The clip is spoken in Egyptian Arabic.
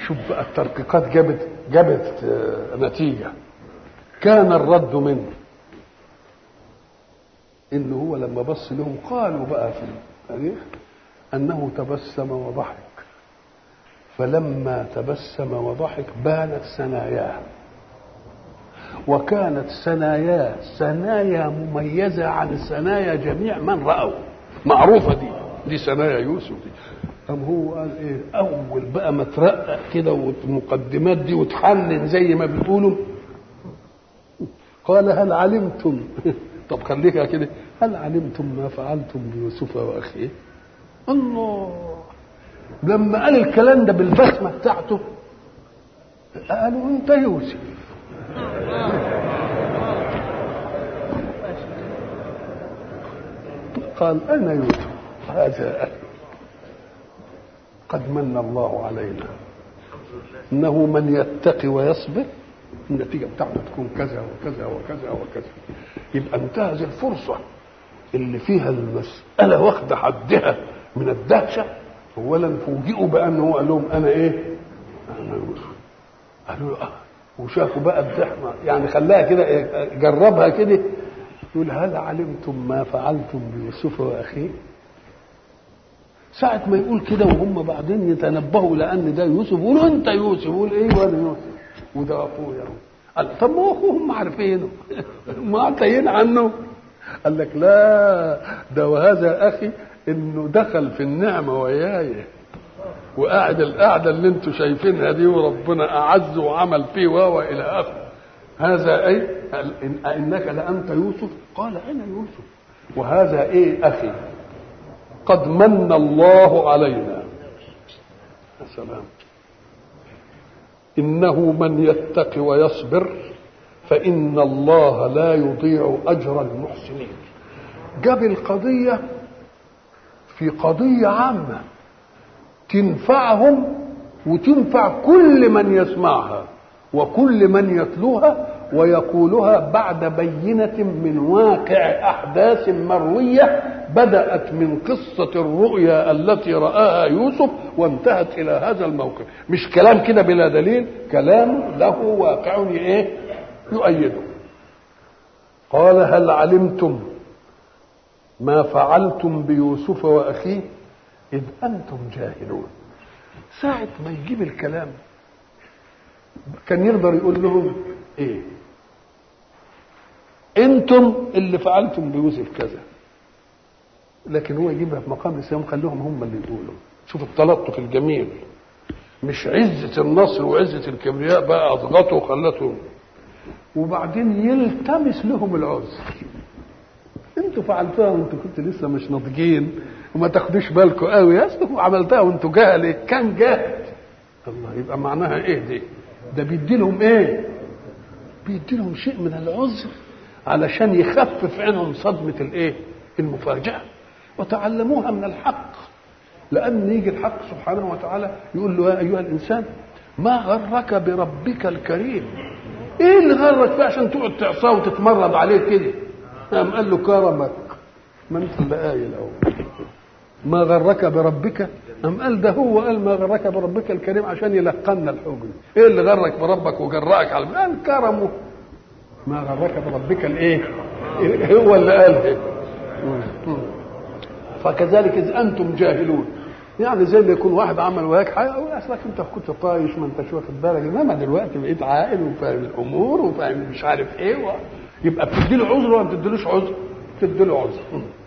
شوف بقى الترقيقات جابت جابت آه، نتيجه كان الرد منه ان هو لما بص لهم قالوا بقى في التاريخ انه تبسم وضحك فلما تبسم وضحك بانت ثناياه وكانت ثناياه ثنايا مميزه عن ثنايا جميع من راوا معروفه دي دي ثنايا يوسف دي أم هو قال ايه اول بقى ما ترقق كده والمقدمات دي وتحنن زي ما بتقولوا قال هل علمتم طب خليها كده هل علمتم ما فعلتم بيوسف واخيه الله لما قال الكلام ده بالبسمه بتاعته قالوا انت يوسف قال انا يوسف هذا اخي قد من الله علينا انه من يتقي ويصبر النتيجه بتاعته تكون كذا وكذا وكذا وكذا يبقى انتهز الفرصه اللي فيها المساله واخده حدها من الدهشه اولا فوجئوا بانه قال لهم انا ايه؟ انا يوسف قالوا له اه وشافوا بقى الزحمه يعني خلاها كده إيه، جربها كده يقول هل علمتم ما فعلتم بيوسف واخيه؟ ساعة ما يقول كده وهم بعدين يتنبهوا لأن ده يوسف يقولوا أنت يوسف يقول إيه وأنا يوسف وده أخويا قال طب ما هو أخوهم عارفينه ما تايين عنه قال لك لا ده وهذا أخي إنه دخل في النعمة وياي وقاعد القعدة اللي أنتم شايفينها دي وربنا أعز وعمل فيه وهو إلى آخره هذا أي قال إن إنك لأنت يوسف قال أنا يوسف وهذا إيه أخي قد من الله علينا يا سلام انه من يتق ويصبر فان الله لا يضيع اجر المحسنين جاب القضيه في قضيه عامه تنفعهم وتنفع كل من يسمعها وكل من يتلوها ويقولها بعد بينة من واقع أحداث مروية بدأت من قصة الرؤيا التي رآها يوسف وانتهت إلى هذا الموقف مش كلام كده بلا دليل كلام له واقع إيه يؤيده قال هل علمتم ما فعلتم بيوسف وأخيه إذ أنتم جاهلون ساعة ما يجيب الكلام كان يقدر يقول لهم ايه انتم اللي فعلتم بيوسف كذا لكن هو يجيبها في مقام الاسلام خليهم هم اللي يقولوا شوف التلطف الجميل مش عزة النصر وعزة الكبرياء بقى اضغطوا وخلته وبعدين يلتمس لهم العذر انتوا فعلتوها وانتوا كنتوا لسه مش ناضجين وما تاخدوش بالكم قوي يا اصل عملتها وانتوا جهل كان جاهل الله يبقى معناها ايه دي ده بيدي لهم ايه بيدي لهم شيء من العذر علشان يخفف عنهم صدمة الايه المفاجأة وتعلموها من الحق لأن يجي الحق سبحانه وتعالى يقول له يا أيها الإنسان ما غرك بربك الكريم ايه اللي غرك فيه عشان تقعد تعصاه وتتمرد عليه كده قام قال له كرمك ما انت اللي قايل اهو ما غرك بربك أم قال ده هو قال ما غرك بربك الكريم عشان يلقنا الحجن ايه اللي غرك بربك وجرأك على قال كرمه ما غرك بربك الايه هو اللي قال فكذلك اذ انتم جاهلون يعني زي ما يكون واحد عمل وياك حاجه اقول اصلك انت كنت طايش ما انتش واخد بالك انما دلوقتي بقيت عاقل وفاهم الامور وفاهم مش عارف ايه و... يبقى بتدي له عذر ولا ما بتديلوش عذر؟ بتدي له عذر